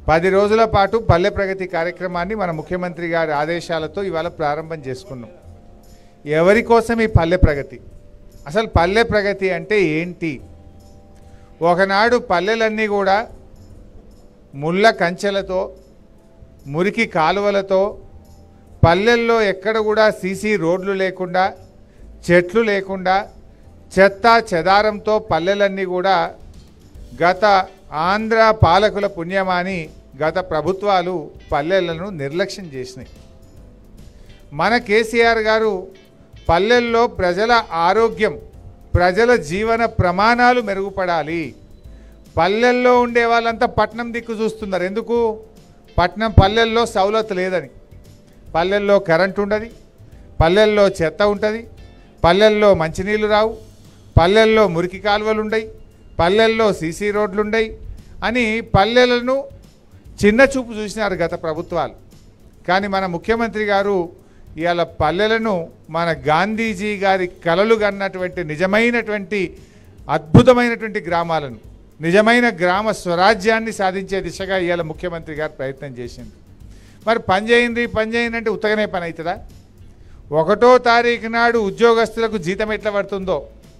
పది రోజుల పాటు పల్లె ప్రగతి కార్యక్రమాన్ని మన ముఖ్యమంత్రి గారి ఆదేశాలతో ఇవాళ ప్రారంభం చేసుకున్నాం ఎవరి కోసం ఈ పల్లె ప్రగతి అసలు పల్లె ప్రగతి అంటే ఏంటి ఒకనాడు పల్లెలన్నీ కూడా ముళ్ళ కంచెలతో మురికి కాలువలతో పల్లెల్లో ఎక్కడ కూడా సీసీ రోడ్లు లేకుండా చెట్లు లేకుండా చెత్త చెదారంతో పల్లెలన్నీ కూడా గత ఆంధ్ర పాలకుల పుణ్యమాని గత ప్రభుత్వాలు పల్లెలను నిర్లక్ష్యం చేసినాయి మన కేసీఆర్ గారు పల్లెల్లో ప్రజల ఆరోగ్యం ప్రజల జీవన ప్రమాణాలు మెరుగుపడాలి పల్లెల్లో ఉండే వాళ్ళంతా పట్నం దిక్కు చూస్తున్నారు ఎందుకు పట్నం పల్లెల్లో సౌలత్ లేదని పల్లెల్లో కరెంట్ ఉండదు పల్లెల్లో చెత్త ఉంటుంది పల్లెల్లో మంచినీళ్ళు రావు పల్లెల్లో మురికి కాలువలు ఉండయి పల్లెల్లో సీసీ రోడ్లు ఉండయి అని పల్లెలను చిన్న చూపు చూసినారు గత ప్రభుత్వాలు కానీ మన ముఖ్యమంత్రి గారు ఇవాళ పల్లెలను మన గాంధీజీ గారి కలలు కన్నటువంటి నిజమైనటువంటి అద్భుతమైనటువంటి గ్రామాలను నిజమైన గ్రామ స్వరాజ్యాన్ని సాధించే దిశగా ఇవాళ ముఖ్యమంత్రి గారు ప్రయత్నం చేసింది మరి పని చేయండి పని చేయండి అంటే ఉత్తగనే పని అవుతుందా ఒకటో తారీఖు నాడు ఉద్యోగస్తులకు జీతం ఎట్లా పడుతుందో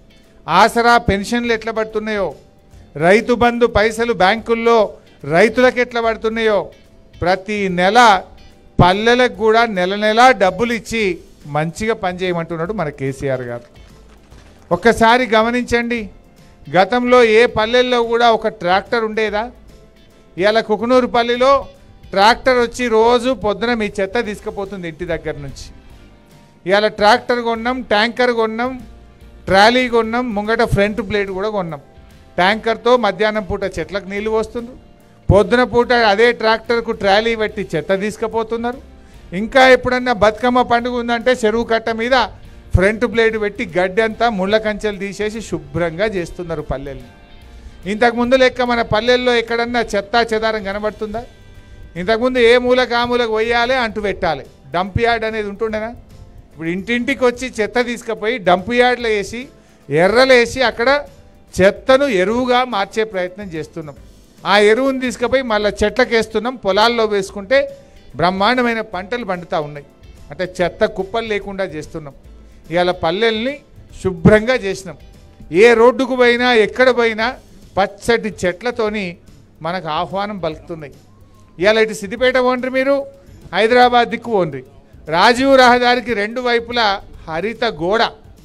ఆసరా పెన్షన్లు ఎట్లా పడుతున్నాయో రైతు బంధు పైసలు బ్యాంకుల్లో రైతులకు ఎట్లా పడుతున్నాయో ప్రతి నెల పల్లెలకు కూడా నెల నెల డబ్బులు ఇచ్చి మంచిగా పనిచేయమంటున్నాడు మన కేసీఆర్ గారు ఒక్కసారి గమనించండి గతంలో ఏ పల్లెల్లో కూడా ఒక ట్రాక్టర్ ఉండేదా ఇవాళ కుకునూరు పల్లిలో ట్రాక్టర్ వచ్చి రోజు పొద్దున మీ చెత్త తీసుకుపోతుంది ఇంటి దగ్గర నుంచి ఇవాళ ట్రాక్టర్ కొన్నాం ట్యాంకర్ కొన్నాం ట్రాలీ కొన్నాం ముంగట ఫ్రంట్ ప్లేట్ కూడా కొన్నాం ట్యాంకర్తో మధ్యాహ్నం పూట చెట్లకు నీళ్లు పోస్తున్నారు పొద్దున పూట అదే ట్రాక్టర్కు ట్రాలీ పెట్టి చెత్త తీసుకుపోతున్నారు ఇంకా ఎప్పుడన్నా బతుకమ్మ పండుగ ఉందంటే చెరువు కట్ట మీద ఫ్రంట్ ప్లేట్ పెట్టి గడ్డి అంతా ముళ్ళ కంచెలు తీసేసి శుభ్రంగా చేస్తున్నారు పల్లెల్ని ఇంతకుముందు లెక్క మన పల్లెల్లో ఎక్కడన్నా చెత్త చెదారం కనబడుతుందా ఇంతకుముందు ఏ మూలకు ఆ మూలకు పోయాలి అంటు పెట్టాలి డంప్ యార్డ్ అనేది ఉంటుండేనా ఇప్పుడు ఇంటింటికి వచ్చి చెత్త తీసుకుపోయి డంప్ యార్డ్లో వేసి ఎర్రలు వేసి అక్కడ చెత్తను ఎరువుగా మార్చే ప్రయత్నం చేస్తున్నాం ఆ ఎరువుని తీసుకుపోయి మళ్ళీ చెట్లకు వేస్తున్నాం పొలాల్లో వేసుకుంటే బ్రహ్మాండమైన పంటలు పండుతూ ఉన్నాయి అంటే చెత్త కుప్పలు లేకుండా చేస్తున్నాం ఇవాళ పల్లెల్ని శుభ్రంగా చేసినాం ఏ రోడ్డుకు పోయినా ఎక్కడ పోయినా పచ్చటి చెట్లతోని మనకు ఆహ్వానం పలుకుతున్నాయి ఇవాళ ఇటు సిద్దిపేట పోండ్రి మీరు హైదరాబాద్ దిక్కు పోండ్రి రాజీవ్ రహదారికి రెండు వైపులా హరిత గోడ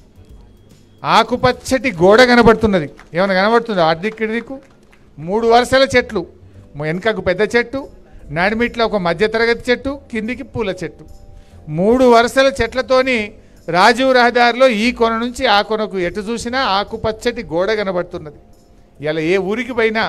ఆకుపచ్చటి గోడ కనబడుతున్నది ఏమైనా కనబడుతుందా అటు దిక్కు ఇటు దిక్కు మూడు వరుసల చెట్లు వెనుకకు పెద్ద చెట్టు నడిమిట్లో ఒక మధ్యతరగతి చెట్టు కిందికి పూల చెట్టు మూడు వరుసల చెట్లతోని రాజీవ్ రహదారిలో ఈ కొన నుంచి ఆ కొనకు ఎటు చూసినా ఆకుపచ్చటి గోడ కనబడుతున్నది ఇలా ఏ ఊరికి పోయినా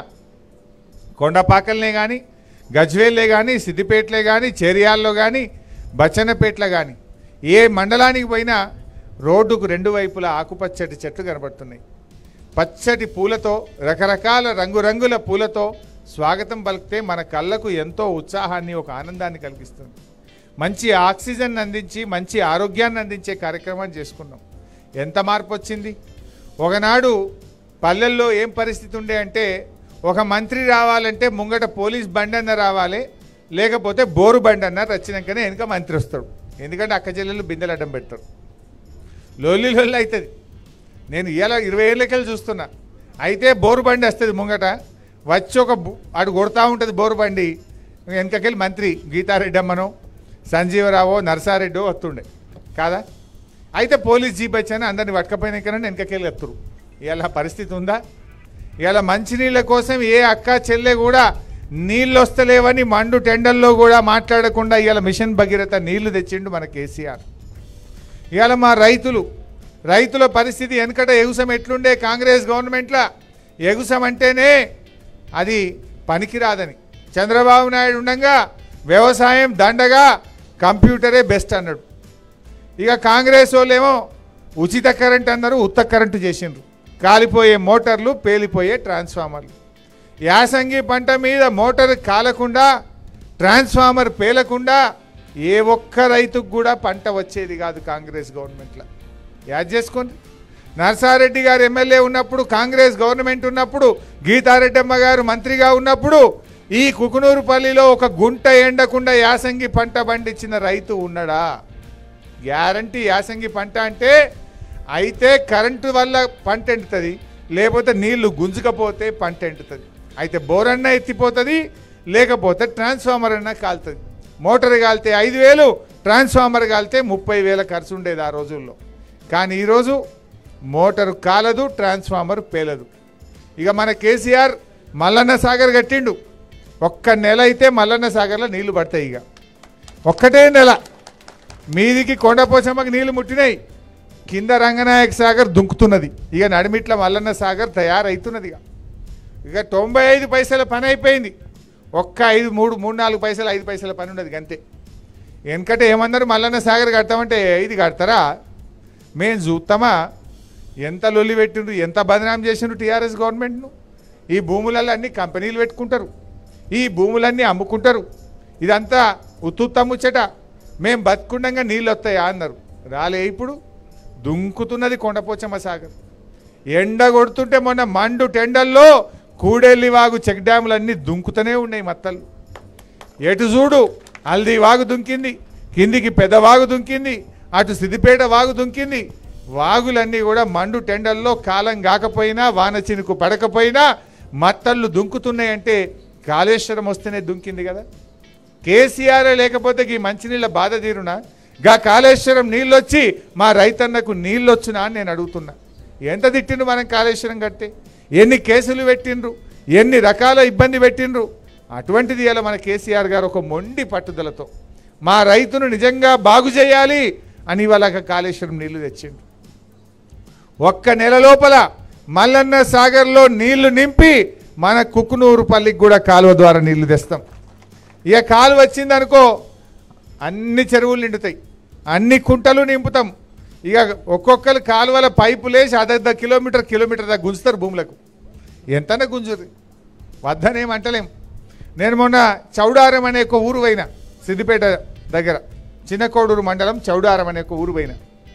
కొండపాకల్నే కానీ గజ్వేల్లే కానీ సిద్దిపేటలే కానీ చేరియాల్లో కానీ బచ్చన్నపేటలో కానీ ఏ మండలానికి పోయినా రోడ్డుకు రెండు వైపులా ఆకుపచ్చటి చెట్లు కనబడుతున్నాయి పచ్చటి పూలతో రకరకాల రంగురంగుల పూలతో స్వాగతం పలికితే మన కళ్ళకు ఎంతో ఉత్సాహాన్ని ఒక ఆనందాన్ని కలిగిస్తుంది మంచి ఆక్సిజన్ అందించి మంచి ఆరోగ్యాన్ని అందించే కార్యక్రమాన్ని చేసుకున్నాం ఎంత మార్పు వచ్చింది ఒకనాడు పల్లెల్లో ఏం పరిస్థితి ఉండే అంటే ఒక మంత్రి రావాలంటే ముంగట పోలీస్ బండి అన్న రావాలి లేకపోతే బోరు బండి అన్న వచ్చినాకనే వెనుక మంత్రి వస్తాడు ఎందుకంటే అక్క చెల్లెలు బిందెలు అడ్డం పెడతారు లొల్లి లొల్లి అవుతుంది నేను ఇలా ఇరవై ఏళ్ళకెళ్ళి చూస్తున్నా అయితే బోరు బండి వస్తుంది ముంగట వచ్చి ఒక బు- అడు కొడతా ఉంటుంది బోరు బండి వెనకకెళ్ళి మంత్రి గీతారెడ్డి అమ్మనో సంజీవరావో నరసారెడ్డో వస్తుండే కాదా అయితే పోలీస్ జీప్ వచ్చాను అందరిని పట్టుకపోయినాకనే వెనకకెళ్ళి వస్తురు ఇలా పరిస్థితి ఉందా ఇలా మంచినీళ్ళ కోసం ఏ అక్క చెల్లె కూడా నీళ్ళు వస్తలేవని మండు టెండల్లో కూడా మాట్లాడకుండా ఇవాళ మిషన్ భగీరథ నీళ్లు తెచ్చిండు మన కేసీఆర్ ఇవాళ మా రైతులు రైతుల పరిస్థితి వెనకట ఎగుసం ఎట్లుండే కాంగ్రెస్ గవర్నమెంట్లో ఎగుసం అంటేనే అది పనికిరాదని చంద్రబాబు నాయుడు ఉండగా వ్యవసాయం దండగా కంప్యూటరే బెస్ట్ అన్నాడు ఇక కాంగ్రెస్ వాళ్ళేమో ఉచిత కరెంట్ అన్నారు ఉత్త కరెంటు చేసిండ్రు కాలిపోయే మోటార్లు పేలిపోయే ట్రాన్స్ఫార్మర్లు యాసంగి పంట మీద మోటార్ కాలకుండా ట్రాన్స్ఫార్మర్ పేలకుండా ఏ ఒక్క రైతుకు కూడా పంట వచ్చేది కాదు కాంగ్రెస్ గవర్నమెంట్లో యాడ్ చేసుకోండి నర్సారెడ్డి గారు ఎమ్మెల్యే ఉన్నప్పుడు కాంగ్రెస్ గవర్నమెంట్ ఉన్నప్పుడు గీతారెడ్డి అమ్మ గారు మంత్రిగా ఉన్నప్పుడు ఈ కుకునూరుపల్లిలో ఒక గుంట ఎండకుండా యాసంగి పంట పండించిన రైతు ఉన్నాడా గ్యారంటీ యాసంగి పంట అంటే అయితే కరెంటు వల్ల పంట ఎండుతుంది లేకపోతే నీళ్లు గుంజుకపోతే పంట ఎండుతుంది అయితే బోరన్న ఎత్తిపోతుంది లేకపోతే ట్రాన్స్ఫార్మర్ అన్న కాలుతుంది మోటార్ కాలితే ఐదు వేలు ట్రాన్స్ఫార్మర్ కాలితే ముప్పై వేల ఖర్చు ఉండేది ఆ రోజుల్లో కానీ ఈరోజు మోటారు కాలదు ట్రాన్స్ఫార్మర్ పేలదు ఇక మన కేసీఆర్ మల్లన్న సాగర్ కట్టిండు ఒక్క నెల అయితే మల్లన్న సాగర్లో నీళ్లు పడతాయి ఇక ఒక్కటే నెల మీదికి కొండపోచమ్మకి నీళ్లు ముట్టినాయి కింద రంగనాయక సాగర్ దుంకుతున్నది ఇక నడిమిట్ల మల్లన్న సాగర్ తయారవుతున్నది ఇక ఇక తొంభై ఐదు పైసల పని అయిపోయింది ఒక్క ఐదు మూడు మూడు నాలుగు పైసలు ఐదు పైసల పని ఉన్నది అంతే వెనకటే ఏమన్నారు మల్లన్న సాగర్ కడతామంటే ఇది కడతారా మేము చూస్తామా ఎంత లొల్లి పెట్టిండ్రు ఎంత బదనాం చేసిండ్రు టీఆర్ఎస్ గవర్నమెంట్ను ఈ భూములలో అన్ని కంపెనీలు పెట్టుకుంటారు ఈ భూములన్నీ అమ్ముకుంటారు ఇదంతా ఉత్తుత్తముచ్చట మేము బతుకుండగా నీళ్ళు వస్తాయా అన్నారు రాలే ఇప్పుడు దుంకుతున్నది కొండపోచమ్మ సాగర్ ఎండ కొడుతుంటే మొన్న మండు టెండల్లో కూడెల్లి వాగు చెక్ డ్యాములన్నీ దుంకుతూనే ఉన్నాయి మత్తలు ఎటు చూడు హల్దీ వాగు దుంకింది కిందికి పెద్ద వాగు దుంకింది అటు సిద్దిపేట వాగు దుంకింది వాగులన్నీ కూడా మండు టెండల్లో కాలం కాకపోయినా వాన చినుకు పడకపోయినా మత్తళ్ళు దుంకుతున్నాయంటే కాళేశ్వరం వస్తేనే దుంకింది కదా కేసీఆర్ లేకపోతే ఈ మంచినీళ్ళ బాధ తీరునా గా కాళేశ్వరం నీళ్ళొచ్చి మా రైతన్నకు నీళ్ళొచ్చునా అని నేను అడుగుతున్నా ఎంత తిట్టిండ్రు మనం కాళేశ్వరం కట్టే ఎన్ని కేసులు పెట్టిండ్రు ఎన్ని రకాల ఇబ్బంది పెట్టిండ్రు అటువంటిది ఇలా మన కేసీఆర్ గారు ఒక మొండి పట్టుదలతో మా రైతును నిజంగా బాగు చేయాలి అని వాళ్ళ కాళేశ్వరం నీళ్లు తెచ్చిండు ఒక్క నెల లోపల మల్లన్న సాగర్లో నీళ్లు నింపి మన కుక్కునూరుపల్లికి కూడా కాలువ ద్వారా నీళ్లు తెస్తాం ఇక కాలువ వచ్చిందనుకో అన్ని చెరువులు నిండుతాయి అన్ని కుంటలు నింపుతాం ఇక ఒక్కొక్కరు కాలువల పైపులేసి అర్ధ కిలోమీటర్ కిలోమీటర్ దాకా గుంజుతారు భూములకు ఎంతనే గుంజురు వద్దనేమంటలేం నేను మొన్న చౌడారం అనే ఒక ఊరు పోయినా సిద్దిపేట దగ్గర చిన్నకోడూరు మండలం చౌడారం అనే ఒక ఊరు పోయినా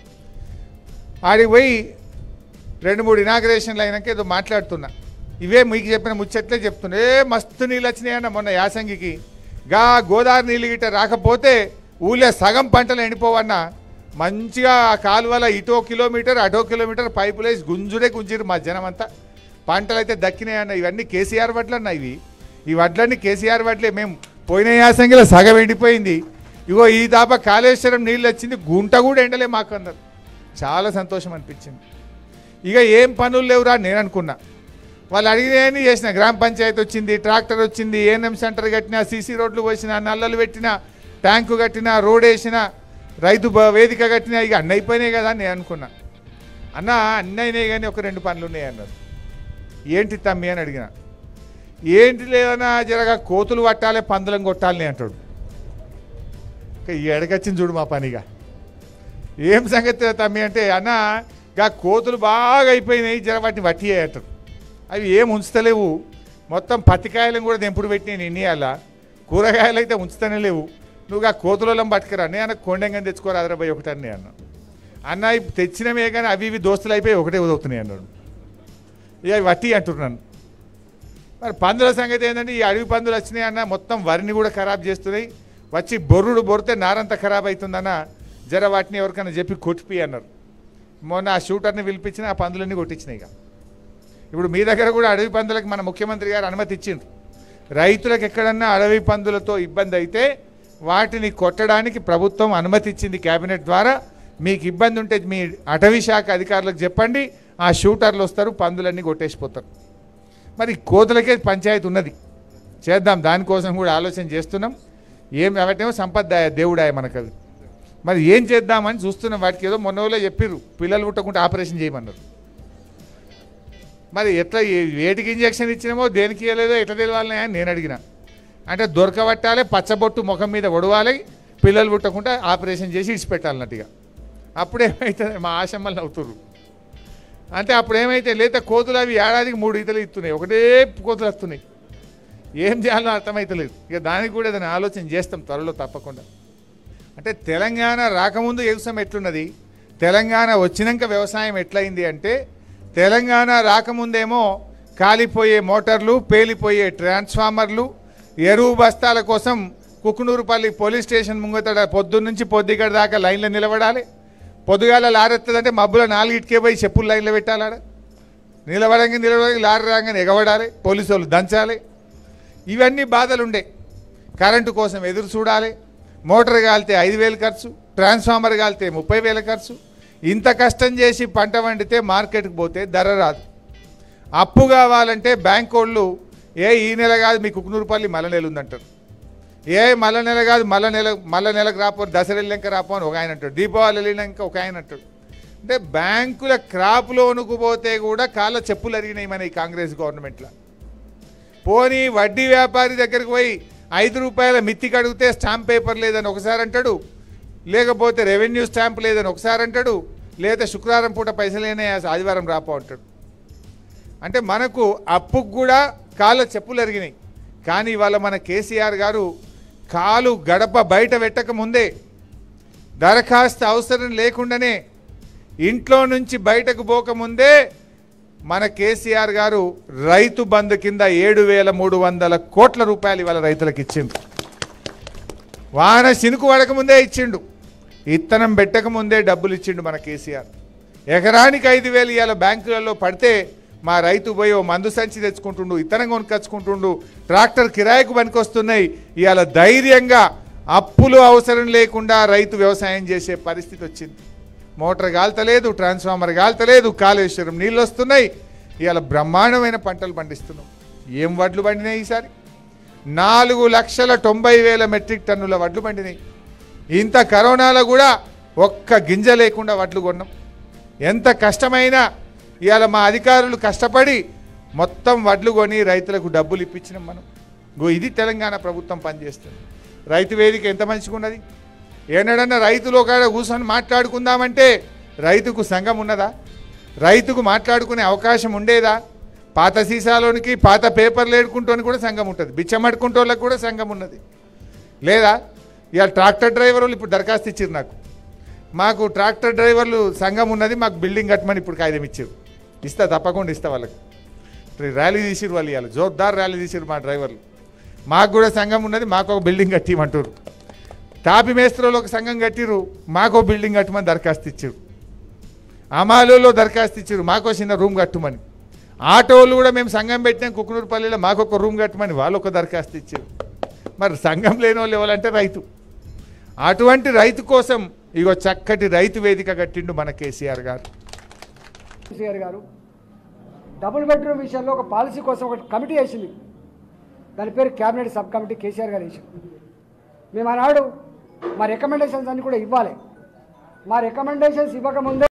ఆడికి పోయి రెండు మూడు ఇనాగ్రేషన్లు అయినాక ఏదో మాట్లాడుతున్నా ఇవే మీకు చెప్పిన ముచ్చట్లే చెప్తున్నా ఏ మస్తు నీళ్ళు వచ్చినాయన్న మొన్న యాసంగికి గా గోదావరి నీళ్ళు గిట్ట రాకపోతే ఊళ్ళో సగం పంటలు ఎండిపోవన్నా మంచిగా ఆ కాలువల ఇటో కిలోమీటర్ అటో కిలోమీటర్ పైపులు వేసి గుంజుడే గుంజిరు మా జనం అంతా పంటలు అయితే దక్కినాయన్న ఇవన్నీ కేసీఆర్ వడ్లన్న ఇవి ఈ వడ్లన్నీ కేసీఆర్ వడ్లే మేము పోయిన యాసంగిలో సగం ఎండిపోయింది ఇగో ఈ దాప కాళేశ్వరం నీళ్ళు వచ్చింది గుంట కూడా ఎండలే మాకు అన్నారు చాలా సంతోషం అనిపించింది ఇక ఏం పనులు లేవురా నేను అనుకున్నా వాళ్ళు అడిగినాయని చేసిన గ్రామ పంచాయతీ వచ్చింది ట్రాక్టర్ వచ్చింది ఏఎన్ఎం సెంటర్ కట్టినా సీసీ రోడ్లు పోసిన నల్లలు పెట్టిన ట్యాంకు కట్టిన రోడ్ వేసిన రైతు బ- వేదిక కట్టినా ఇక అన్నీ అయిపోయినాయి కదా అని నేను అనుకున్నా అన్న అన్నీ అయినాయి కానీ ఒక రెండు పనులు ఉన్నాయి అన్నారు ఏంటి తమ్మి అని అడిగిన ఏంటి లేదన్నా జరగా కోతులు పట్టాలి పందులం కొట్టాలని అంటాడు ఇక ఈ ఎడకొచ్చింది చూడు మా పనిగా ఏం సంగతి తమ్మి అంటే అన్న గా కోతులు బాగా అయిపోయినాయి జర వాటిని వట్టి అంటారు అవి ఏం ఉంచుతలేవు మొత్తం పత్తికాయలను కూడా దెంపుడు పెట్టి నేను ఇన్నియాల కూరగాయలు అయితే ఉంచుతూనే లేవు నువ్వు ఆ కోతులలో పట్టుకురా నేను అన్న కొండంగా తెచ్చుకోరా అదరబాయి ఒకటి అని అన్న అన్న ఇవి తెచ్చినవే కానీ అవి ఇవి దోస్తులు అయిపోయి ఒకటే ఉదవుతున్నాయి అన్నాడు ఇక అవి వట్టి అంటున్నాను మరి పందుల సంగతి ఏంటంటే ఈ అడవి పందులు వచ్చినాయి అన్న మొత్తం వరిని కూడా ఖరాబ్ చేస్తున్నాయి వచ్చి బొర్రుడు బొరితే నారంతా ఖరాబ్ అవుతుందన్న జర వాటిని ఎవరికైనా చెప్పి కొట్టిపి అన్నారు మొన్న ఆ షూటర్ని పిలిపించిన ఆ పందులన్నీ కొట్టించినాయి ఇక ఇప్పుడు మీ దగ్గర కూడా అడవి పందులకు మన ముఖ్యమంత్రి గారు అనుమతి ఇచ్చిండ్రు రైతులకు ఎక్కడన్నా అడవి పందులతో ఇబ్బంది అయితే వాటిని కొట్టడానికి ప్రభుత్వం అనుమతి ఇచ్చింది కేబినెట్ ద్వారా మీకు ఇబ్బంది ఉంటే మీ అటవీ శాఖ అధికారులకు చెప్పండి ఆ షూటర్లు వస్తారు పందులన్నీ కొట్టేసిపోతారు మరి కోతులకే పంచాయతీ ఉన్నది చేద్దాం దానికోసం కూడా ఆలోచన చేస్తున్నాం ఏం అవటేమో సంపద దేవుడాయ మనకు అవి మరి ఏం చేద్దామని చూస్తున్నాం వాటికి ఏదో మొన్న వాళ్ళే చెప్పిర్రు పిల్లలు పుట్టకుంటే ఆపరేషన్ చేయమన్నారు మరి ఎట్లా ఏ- వేటికి ఇంజక్షన్ ఇచ్చినామో దేనికి ఇవ్వలేదో ఎట్లా తెలియాలని అని నేను అడిగిన అంటే దొరకబట్టాలి పచ్చబొట్టు ముఖం మీద ఒడవాలి పిల్లలు పుట్టకుండా ఆపరేషన్ చేసి ఇడిచిపెట్టాలన్నట్టుగా అప్పుడు ఏమవుతుంది మా ఆశమ్మలు నవ్వుతుర్రు అంటే అప్పుడు ఏమైతే లేత కోతులు అవి ఏడాదికి మూడు ఈతలు ఇస్తున్నాయి ఒకటే కోతులు వస్తున్నాయి ఏం చేయాలో అర్థమవుతలేదు ఇక దానికి కూడా ఏదైనా ఆలోచన చేస్తాం త్వరలో తప్పకుండా అంటే తెలంగాణ రాకముందు వ్యవసాయం ఎట్లున్నది తెలంగాణ వచ్చినాక వ్యవసాయం ఎట్లయింది అంటే తెలంగాణ రాకముందేమో కాలిపోయే మోటార్లు పేలిపోయే ట్రాన్స్ఫార్మర్లు ఎరువు బస్తాల కోసం కుకునూరుపల్లి పోలీస్ స్టేషన్ ముంగతడ పొద్దున్న నుంచి పొద్దుగడ దాకా లైన్లో నిలబడాలి పొద్దుగాల లారెత్తదంటే మబ్బుల నాలుగిటికే పోయి చెప్పులు లైన్లో పెట్టాలి ఆడ నిలబడంగా నిలబడి లారీ రాగానే ఎగబడాలి పోలీసు వాళ్ళు దంచాలి ఇవన్నీ బాధలు ఉండే కరెంటు కోసం ఎదురు చూడాలి మోటార్ కాలితే ఐదు వేలు ఖర్చు ట్రాన్స్ఫార్మర్ కాలితే ముప్పై వేల ఖర్చు ఇంత కష్టం చేసి పంట వండితే మార్కెట్కి పోతే ధర రాదు అప్పు కావాలంటే బ్యాంక్ వాళ్ళు ఏ ఈ నెల కాదు మీ కుకునూరుపల్లి మల్ల నెల ఉందంటారు ఏ మల్ల నెల కాదు మల్ల నెల మల్ల నెలకు రాపో దసరా వెళ్ళాక రాపో అని ఒక ఆయన అంటాడు దీపావళి వెళ్ళినాక ఒక ఆయన అంటాడు అంటే బ్యాంకుల క్రాప్ లోనుకు పోతే కూడా కాళ్ళ చెప్పులు అరిగినాయి మన ఈ కాంగ్రెస్ గవర్నమెంట్లో పోనీ వడ్డీ వ్యాపారి దగ్గరికి పోయి ఐదు రూపాయల మిత్తి కడిగితే స్టాంప్ పేపర్ లేదని ఒకసారి అంటాడు లేకపోతే రెవెన్యూ స్టాంప్ లేదని ఒకసారి అంటాడు లేదా శుక్రవారం పూట పైసలేనే ఆదివారం రాపో అంటాడు అంటే మనకు అప్పుకు కూడా కాళ్ళ చెప్పులు అరిగినాయి కానీ ఇవాళ మన కేసీఆర్ గారు కాలు గడప బయట పెట్టక ముందే దరఖాస్తు అవసరం లేకుండానే ఇంట్లో నుంచి బయటకు పోకముందే మన కేసీఆర్ గారు రైతు బంధు కింద ఏడు వేల మూడు వందల కోట్ల రూపాయలు ఇవాళ రైతులకు ఇచ్చిండు వాన సినుకు పడకముందే ఇచ్చిండు ఇత్తనం పెట్టకముందే డబ్బులు ఇచ్చిండు మన కేసీఆర్ ఎకరానికి ఐదు వేలు ఇవాళ బ్యాంకులలో పడితే మా రైతు పోయి ఓ మందు సంచి తెచ్చుకుంటుండు ఇత్తనం కొనుకొచ్చుకుంటుండు ట్రాక్టర్ కిరాయికు పనికొస్తున్నాయి ఇవాళ ధైర్యంగా అప్పులు అవసరం లేకుండా రైతు వ్యవసాయం చేసే పరిస్థితి వచ్చింది మోటార్ గాల్తలేదు ట్రాన్స్ఫార్మర్ గాల్తలేదు కాళేశ్వరం నీళ్ళు వస్తున్నాయి ఇవాళ బ్రహ్మాండమైన పంటలు పండిస్తున్నాం ఏం వడ్లు పండినాయి ఈసారి నాలుగు లక్షల తొంభై వేల మెట్రిక్ టన్నుల వడ్లు పండినాయి ఇంత కరోనాలో కూడా ఒక్క గింజ లేకుండా వడ్లు కొన్నాం ఎంత కష్టమైనా ఇవాళ మా అధికారులు కష్టపడి మొత్తం వడ్లు కొని రైతులకు డబ్బులు ఇప్పించినాం మనం గో ఇది తెలంగాణ ప్రభుత్వం పనిచేస్తుంది రైతు వేదిక ఎంత మంచిగా ఉన్నది ఏనాడన్నా రైతులు ఒక కూర్చొని మాట్లాడుకుందామంటే రైతుకు సంఘం ఉన్నదా రైతుకు మాట్లాడుకునే అవకాశం ఉండేదా పాత సీసాలోనికి పాత పేపర్లు ఏడుకుంటోని కూడా సంఘం ఉంటుంది బిచ్చమడుకుంటోళ్ళకి కూడా సంఘం ఉన్నది లేదా ఇవాళ ట్రాక్టర్ డ్రైవర్ వాళ్ళు ఇప్పుడు దరఖాస్తు ఇచ్చారు నాకు మాకు ట్రాక్టర్ డ్రైవర్లు సంఘం ఉన్నది మాకు బిల్డింగ్ కట్టమని ఇప్పుడు కాగితం ఇచ్చారు ఇస్తా తప్పకుండా ఇస్తా వాళ్ళకి ఇప్పుడు ర్యాలీ తీసిరు వాళ్ళు ఇవాళ జోర్దార్ ర్యాలీ తీసిరు మా డ్రైవర్లు మాకు కూడా సంఘం ఉన్నది మాకు ఒక బిల్డింగ్ కట్టిమంటారు తాపి మేస్త్రులు ఒక సంఘం కట్టిరు మాకు ఒక బిల్డింగ్ కట్టమని దరఖాస్తు ఇచ్చారు అమాలలో దరఖాస్తు ఇచ్చారు మాకు ఒక చిన్న రూమ్ కట్టమని ఆటోలు కూడా మేము సంఘం పెట్టినాం కుకునూరుపల్లిలో మాకు ఒక రూమ్ కట్టమని వాళ్ళు ఒక దరఖాస్తు ఇచ్చారు మరి సంఘం లేని వాళ్ళు ఎవరంటే రైతు అటువంటి రైతు కోసం ఇగో చక్కటి రైతు వేదిక కట్టిండు మన కేసీఆర్ గారు కేసీఆర్ గారు డబుల్ బెడ్రూమ్ విషయంలో ఒక పాలసీ కోసం ఒక కమిటీ వేసింది దాని పేరు క్యాబినెట్ సబ్ కమిటీ కేసీఆర్ గారు వేసింది మేము ఆనాడు మా రికమెండేషన్స్ అన్ని కూడా ఇవ్వాలి మా రికమెండేషన్స్ ఇవ్వకముందే